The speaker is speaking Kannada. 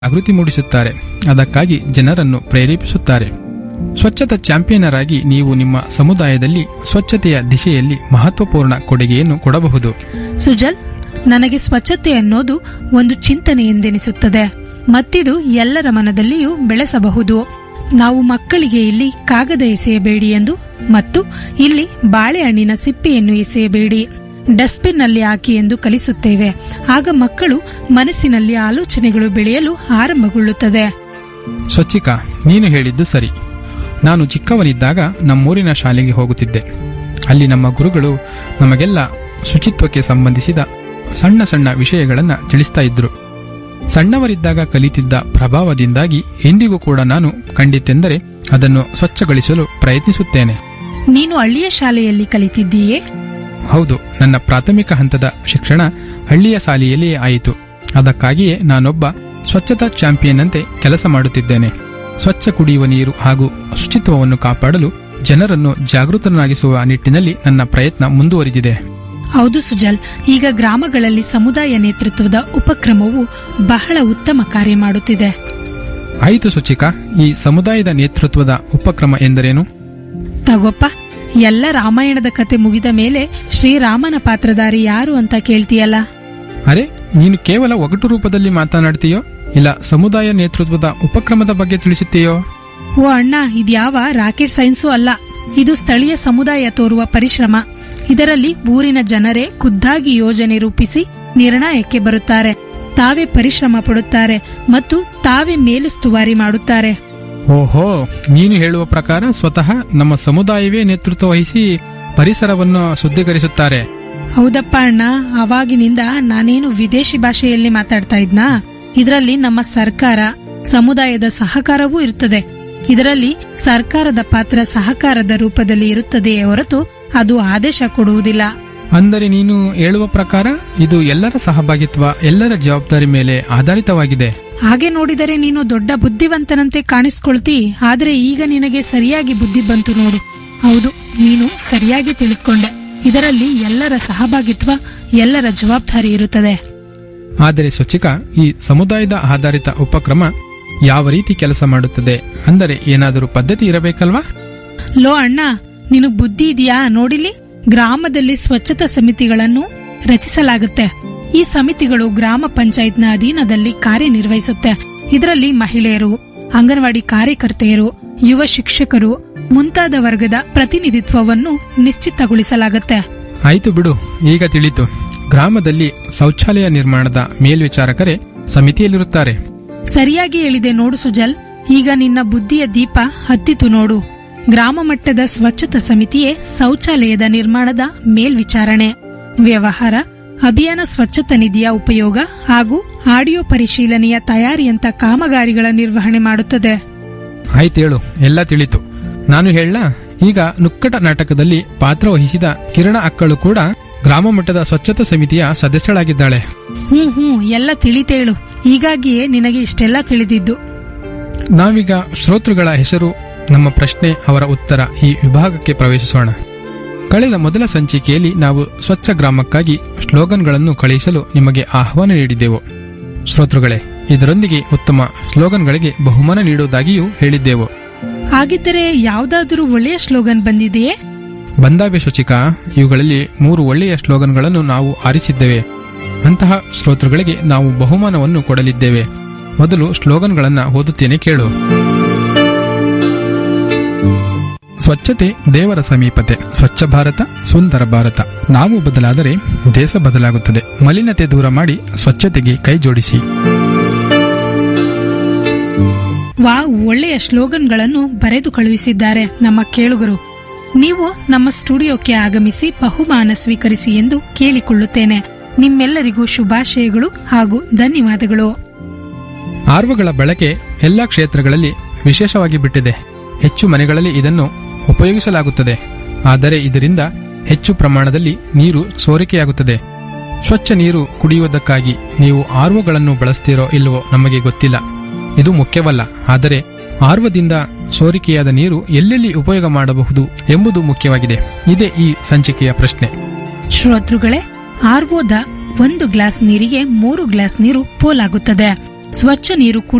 ಜಾಗೃತಿ ಮೂಡಿಸುತ್ತಾರೆ ಅದಕ್ಕಾಗಿ ಜನರನ್ನು ಪ್ರೇರೇಪಿಸುತ್ತಾರೆ ಸ್ವಚ್ಛತಾ ಚಾಂಪಿಯನರ್ ಆಗಿ ನೀವು ನಿಮ್ಮ ಸಮುದಾಯದಲ್ಲಿ ಸ್ವಚ್ಛತೆಯ ದಿಶೆಯಲ್ಲಿ ಮಹತ್ವಪೂರ್ಣ ಕೊಡುಗೆಯನ್ನು ಕೊಡಬಹುದು ಸುಜಲ್ ನನಗೆ ಸ್ವಚ್ಛತೆ ಅನ್ನೋದು ಒಂದು ಚಿಂತನೆ ಎಂದೆನಿಸುತ್ತದೆ ಮತ್ತಿದು ಎಲ್ಲರ ಮನದಲ್ಲಿಯೂ ಬೆಳೆಸಬಹುದು ನಾವು ಮಕ್ಕಳಿಗೆ ಇಲ್ಲಿ ಕಾಗದ ಎಸೆಯಬೇಡಿ ಎಂದು ಮತ್ತು ಇಲ್ಲಿ ಬಾಳೆಹಣ್ಣಿನ ಸಿಪ್ಪೆಯನ್ನು ಎಸೆಯಬೇಡಿ ಡಸ್ಟ್ಬಿನ್ ನಲ್ಲಿ ಹಾಕಿ ಎಂದು ಕಲಿಸುತ್ತೇವೆ ಆಗ ಮಕ್ಕಳು ಮನಸ್ಸಿನಲ್ಲಿ ಆಲೋಚನೆಗಳು ಬೆಳೆಯಲು ಆರಂಭಗೊಳ್ಳುತ್ತದೆ ಸ್ವಚ್ಛಿಕಾ ನೀನು ಹೇಳಿದ್ದು ಸರಿ ನಾನು ಚಿಕ್ಕವನಿದ್ದಾಗ ನಮ್ಮೂರಿನ ಶಾಲೆಗೆ ಹೋಗುತ್ತಿದ್ದೆ ಅಲ್ಲಿ ನಮ್ಮ ಗುರುಗಳು ನಮಗೆಲ್ಲ ಶುಚಿತ್ವಕ್ಕೆ ಸಂಬಂಧಿಸಿದ ಸಣ್ಣ ಸಣ್ಣ ವಿಷಯಗಳನ್ನು ತಿಳಿಸ್ತಾ ಇದ್ರು ಸಣ್ಣವರಿದ್ದಾಗ ಕಲಿತಿದ್ದ ಪ್ರಭಾವದಿಂದಾಗಿ ಇಂದಿಗೂ ಕೂಡ ನಾನು ಕಂಡಿತೆಂದರೆ ಅದನ್ನು ಸ್ವಚ್ಛಗೊಳಿಸಲು ಪ್ರಯತ್ನಿಸುತ್ತೇನೆ ನೀನು ಹಳ್ಳಿಯ ಶಾಲೆಯಲ್ಲಿ ಕಲಿತಿದ್ದೀಯೇ ಹೌದು ನನ್ನ ಪ್ರಾಥಮಿಕ ಹಂತದ ಶಿಕ್ಷಣ ಹಳ್ಳಿಯ ಶಾಲೆಯಲ್ಲಿಯೇ ಆಯಿತು ಅದಕ್ಕಾಗಿಯೇ ನಾನೊಬ್ಬ ಸ್ವಚ್ಛತಾ ಚಾಂಪಿಯನ್ ಅಂತೆ ಕೆಲಸ ಮಾಡುತ್ತಿದ್ದೇನೆ ಸ್ವಚ್ಛ ಕುಡಿಯುವ ನೀರು ಹಾಗೂ ಶುಚಿತ್ವವನ್ನು ಕಾಪಾಡಲು ಜನರನ್ನು ಜಾಗೃತನಾಗಿಸುವ ನಿಟ್ಟಿನಲ್ಲಿ ನನ್ನ ಪ್ರಯತ್ನ ಮುಂದುವರಿದಿದೆ ಹೌದು ಸುಜಲ್ ಈಗ ಗ್ರಾಮಗಳಲ್ಲಿ ಸಮುದಾಯ ನೇತೃತ್ವದ ಉಪಕ್ರಮವು ಬಹಳ ಉತ್ತಮ ಕಾರ್ಯ ಮಾಡುತ್ತಿದೆ ಆಯಿತು ಸುಚಿಕಾ ಈ ಸಮುದಾಯದ ನೇತೃತ್ವದ ಉಪಕ್ರಮ ಎಂದರೇನು ತಗೋಪ್ಪ ಎಲ್ಲ ರಾಮಾಯಣದ ಕತೆ ಮುಗಿದ ಮೇಲೆ ಶ್ರೀರಾಮನ ಪಾತ್ರಧಾರಿ ಯಾರು ಅಂತ ಕೇಳ್ತೀಯಲ್ಲ ಅರೆ ನೀನು ಕೇವಲ ಒಗಟು ರೂಪದಲ್ಲಿ ಮಾತನಾಡ್ತೀಯೋ ಇಲ್ಲ ಸಮುದಾಯ ನೇತೃತ್ವದ ಉಪಕ್ರಮದ ಬಗ್ಗೆ ತಿಳಿಸುತ್ತೀಯೋ ಓ ಅಣ್ಣ ಇದ್ಯಾವ ರಾಕೆಟ್ ಸೈನ್ಸು ಅಲ್ಲ ಇದು ಸ್ಥಳೀಯ ಸಮುದಾಯ ತೋರುವ ಪರಿಶ್ರಮ ಇದರಲ್ಲಿ ಊರಿನ ಜನರೇ ಖುದ್ದಾಗಿ ಯೋಜನೆ ರೂಪಿಸಿ ನಿರ್ಣಯಕ್ಕೆ ಬರುತ್ತಾರೆ ತಾವೇ ಪರಿಶ್ರಮ ಪಡುತ್ತಾರೆ ಮತ್ತು ತಾವೇ ಮೇಲುಸ್ತುವಾರಿ ಮಾಡುತ್ತಾರೆ ಓಹೋ ನೀನು ಹೇಳುವ ಪ್ರಕಾರ ಸ್ವತಃ ನಮ್ಮ ಸಮುದಾಯವೇ ನೇತೃತ್ವ ವಹಿಸಿ ಪರಿಸರವನ್ನು ಶುದ್ಧೀಕರಿಸುತ್ತಾರೆ ಹೌದಪ್ಪ ಅಣ್ಣ ಅವಾಗಿನಿಂದ ನಾನೇನು ವಿದೇಶಿ ಭಾಷೆಯಲ್ಲಿ ಮಾತಾಡ್ತಾ ಇದ್ನಾ ಇದರಲ್ಲಿ ನಮ್ಮ ಸರ್ಕಾರ ಸಮುದಾಯದ ಸಹಕಾರವೂ ಇರುತ್ತದೆ ಇದರಲ್ಲಿ ಸರ್ಕಾರದ ಪಾತ್ರ ಸಹಕಾರದ ರೂಪದಲ್ಲಿ ಇರುತ್ತದೆಯೇ ಹೊರತು ಅದು ಆದೇಶ ಕೊಡುವುದಿಲ್ಲ ಅಂದರೆ ನೀನು ಹೇಳುವ ಪ್ರಕಾರ ಇದು ಎಲ್ಲರ ಸಹಭಾಗಿತ್ವ ಎಲ್ಲರ ಜವಾಬ್ದಾರಿ ಮೇಲೆ ಆಧಾರಿತವಾಗಿದೆ ಹಾಗೆ ನೋಡಿದರೆ ನೀನು ದೊಡ್ಡ ಬುದ್ಧಿವಂತನಂತೆ ಕಾಣಿಸ್ಕೊಳ್ತಿ ಆದ್ರೆ ಈಗ ನಿನಗೆ ಸರಿಯಾಗಿ ಬುದ್ಧಿ ಬಂತು ನೋಡು ಹೌದು ನೀನು ಸರಿಯಾಗಿ ತಿಳಿದುಕೊಂಡೆ ಇದರಲ್ಲಿ ಎಲ್ಲರ ಸಹಭಾಗಿತ್ವ ಎಲ್ಲರ ಜವಾಬ್ದಾರಿ ಇರುತ್ತದೆ ಆದರೆ ಸ್ವಚ್ಛಿಕಾ ಈ ಸಮುದಾಯದ ಆಧಾರಿತ ಉಪಕ್ರಮ ಯಾವ ರೀತಿ ಕೆಲಸ ಮಾಡುತ್ತದೆ ಅಂದರೆ ಏನಾದರೂ ಪದ್ಧತಿ ಇರಬೇಕಲ್ವಾ ಲೋ ಅಣ್ಣ ನಿನಗ್ ಬುದ್ಧಿ ಇದೆಯಾ ನೋಡಿಲಿ ಗ್ರಾಮದಲ್ಲಿ ಸ್ವಚ್ಛತಾ ಸಮಿತಿಗಳನ್ನು ರಚಿಸಲಾಗುತ್ತೆ ಈ ಸಮಿತಿಗಳು ಗ್ರಾಮ ಪಂಚಾಯತ್ನ ಅಧೀನದಲ್ಲಿ ಕಾರ್ಯನಿರ್ವಹಿಸುತ್ತೆ ಇದರಲ್ಲಿ ಮಹಿಳೆಯರು ಅಂಗನವಾಡಿ ಕಾರ್ಯಕರ್ತೆಯರು ಯುವ ಶಿಕ್ಷಕರು ಮುಂತಾದ ವರ್ಗದ ಪ್ರತಿನಿಧಿತ್ವವನ್ನು ನಿಶ್ಚಿತಗೊಳಿಸಲಾಗುತ್ತೆ ಆಯಿತು ಬಿಡು ಈಗ ತಿಳಿತು ಗ್ರಾಮದಲ್ಲಿ ಶೌಚಾಲಯ ನಿರ್ಮಾಣದ ಮೇಲ್ವಿಚಾರಕರೇ ಸಮಿತಿಯಲ್ಲಿರುತ್ತಾರೆ ಸರಿಯಾಗಿ ಹೇಳಿದೆ ನೋಡು ಸುಜಲ್ ಈಗ ನಿನ್ನ ಬುದ್ಧಿಯ ದೀಪ ಹತ್ತಿತು ನೋಡು ಗ್ರಾಮ ಮಟ್ಟದ ಸ್ವಚ್ಛತಾ ಸಮಿತಿಯೇ ಶೌಚಾಲಯದ ನಿರ್ಮಾಣದ ಮೇಲ್ವಿಚಾರಣೆ ವ್ಯವಹಾರ ಅಭಿಯಾನ ಸ್ವಚ್ಛತಾ ನಿಧಿಯ ಉಪಯೋಗ ಹಾಗೂ ಆಡಿಯೋ ಪರಿಶೀಲನೆಯ ತಯಾರಿಯಂತ ಕಾಮಗಾರಿಗಳ ನಿರ್ವಹಣೆ ಮಾಡುತ್ತದೆ ಆಯ್ತೇಳು ಎಲ್ಲ ತಿಳಿತು ನಾನು ಹೇಳ ಈಗ ನುಕ್ಕಟ ನಾಟಕದಲ್ಲಿ ಪಾತ್ರ ವಹಿಸಿದ ಕಿರಣ ಅಕ್ಕಳು ಕೂಡ ಗ್ರಾಮ ಮಟ್ಟದ ಸ್ವಚ್ಛತಾ ಸಮಿತಿಯ ಸದಸ್ಯಳಾಗಿದ್ದಾಳೆ ಹ್ಮ್ ಹ್ಮ್ ಎಲ್ಲ ತಿಳಿತೇಳು ಹೀಗಾಗಿಯೇ ನಿನಗೆ ಇಷ್ಟೆಲ್ಲ ತಿಳಿದಿದ್ದು ನಾವೀಗ ಶ್ರೋತೃಗಳ ಹೆಸರು ನಮ್ಮ ಪ್ರಶ್ನೆ ಅವರ ಉತ್ತರ ಈ ವಿಭಾಗಕ್ಕೆ ಪ್ರವೇಶಿಸೋಣ ಕಳೆದ ಮೊದಲ ಸಂಚಿಕೆಯಲ್ಲಿ ನಾವು ಸ್ವಚ್ಛ ಗ್ರಾಮಕ್ಕಾಗಿ ಸ್ಲೋಗನ್ಗಳನ್ನು ಕಳುಹಿಸಲು ನಿಮಗೆ ಆಹ್ವಾನ ನೀಡಿದ್ದೆವು ಶ್ರೋತೃಗಳೇ ಇದರೊಂದಿಗೆ ಉತ್ತಮ ಸ್ಲೋಗನ್ಗಳಿಗೆ ಬಹುಮಾನ ನೀಡುವುದಾಗಿಯೂ ಹೇಳಿದ್ದೆವು ಹಾಗಿದ್ದರೆ ಯಾವ್ದಾದರೂ ಒಳ್ಳೆಯ ಸ್ಲೋಗನ್ ಬಂದಿದೆಯೇ ಬಂದಾವೆ ಶುಚಿಕಾ ಇವುಗಳಲ್ಲಿ ಮೂರು ಒಳ್ಳೆಯ ಸ್ಲೋಗನ್ಗಳನ್ನು ನಾವು ಆರಿಸಿದ್ದೇವೆ ಅಂತಹ ಶ್ರೋತೃಗಳಿಗೆ ನಾವು ಬಹುಮಾನವನ್ನು ಕೊಡಲಿದ್ದೇವೆ ಮೊದಲು ಸ್ಲೋಗನ್ಗಳನ್ನು ಓದುತ್ತೇನೆ ಕೇಳು ಸ್ವಚ್ಛತೆ ದೇವರ ಸಮೀಪತೆ ಸ್ವಚ್ಛ ಭಾರತ ಸುಂದರ ಭಾರತ ನಾವು ಬದಲಾದರೆ ದೇಶ ಬದಲಾಗುತ್ತದೆ ಮಲಿನತೆ ದೂರ ಮಾಡಿ ಸ್ವಚ್ಛತೆಗೆ ಕೈ ಜೋಡಿಸಿ ವಾವ್ ಒಳ್ಳೆಯ ಸ್ಲೋಗನ್ಗಳನ್ನು ಬರೆದು ಕಳುಹಿಸಿದ್ದಾರೆ ನಮ್ಮ ಕೇಳುಗರು ನೀವು ನಮ್ಮ ಸ್ಟುಡಿಯೋಕ್ಕೆ ಆಗಮಿಸಿ ಬಹುಮಾನ ಸ್ವೀಕರಿಸಿ ಎಂದು ಕೇಳಿಕೊಳ್ಳುತ್ತೇನೆ ನಿಮ್ಮೆಲ್ಲರಿಗೂ ಶುಭಾಶಯಗಳು ಹಾಗೂ ಧನ್ಯವಾದಗಳು ಆರ್ವಗಳ ಬಳಕೆ ಎಲ್ಲಾ ಕ್ಷೇತ್ರಗಳಲ್ಲಿ ವಿಶೇಷವಾಗಿ ಬಿಟ್ಟಿದೆ ಹೆಚ್ಚು ಮನೆಗಳಲ್ಲಿ ಇದನ್ನು ಉಪಯೋಗಿಸಲಾಗುತ್ತದೆ ಆದರೆ ಇದರಿಂದ ಹೆಚ್ಚು ಪ್ರಮಾಣದಲ್ಲಿ ನೀರು ಸೋರಿಕೆಯಾಗುತ್ತದೆ ಸ್ವಚ್ಛ ನೀರು ಕುಡಿಯುವುದಕ್ಕಾಗಿ ನೀವು ಆರ್ವಗಳನ್ನು ಬಳಸ್ತೀರೋ ಇಲ್ಲವೋ ನಮಗೆ ಗೊತ್ತಿಲ್ಲ ಇದು ಮುಖ್ಯವಲ್ಲ ಆದರೆ ಆರ್ವದಿಂದ ಸೋರಿಕೆಯಾದ ನೀರು ಎಲ್ಲೆಲ್ಲಿ ಉಪಯೋಗ ಮಾಡಬಹುದು ಎಂಬುದು ಮುಖ್ಯವಾಗಿದೆ ಇದೇ ಈ ಸಂಚಿಕೆಯ ಪ್ರಶ್ನೆ ಶ್ರೋತೃಗಳೇ ಆರ್ವೋದ ಒಂದು ಗ್ಲಾಸ್ ನೀರಿಗೆ ಮೂರು ಗ್ಲಾಸ್ ನೀರು ಪೋಲಾಗುತ್ತದೆ ಸ್ವಚ್ಛ ನೀರು